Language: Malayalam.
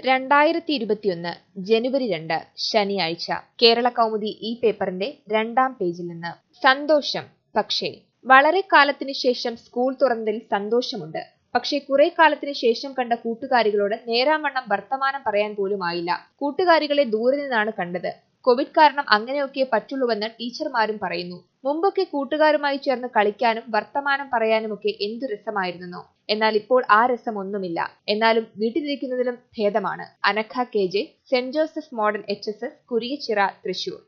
രണ്ടായിരത്തി ഇരുപത്തിയൊന്ന് ജനുവരി രണ്ട് ശനിയാഴ്ച കേരള കൗമുദി ഈ പേപ്പറിന്റെ രണ്ടാം പേജിൽ നിന്ന് സന്തോഷം പക്ഷേ വളരെ കാലത്തിന് ശേഷം സ്കൂൾ തുറന്നതിൽ സന്തോഷമുണ്ട് പക്ഷേ കുറെ കാലത്തിന് ശേഷം കണ്ട കൂട്ടുകാരികളോട് നേരാവണ്ണം വർത്തമാനം പറയാൻ പോലും ആയില്ല കൂട്ടുകാരികളെ ദൂരെ നിന്നാണ് കണ്ടത് കോവിഡ് കാരണം അങ്ങനെയൊക്കെ പറ്റുള്ളൂവെന്ന് ടീച്ചർമാരും പറയുന്നു മുമ്പൊക്കെ കൂട്ടുകാരുമായി ചേർന്ന് കളിക്കാനും വർത്തമാനം പറയാനുമൊക്കെ എന്തു രസമായിരുന്നെന്നോ എന്നാൽ ഇപ്പോൾ ആ രസം ഒന്നുമില്ല എന്നാലും വീട്ടിലിരിക്കുന്നതിലും ഭേദമാണ് Anagha K J Saint Joseph model H S S Kuriachira Thrissur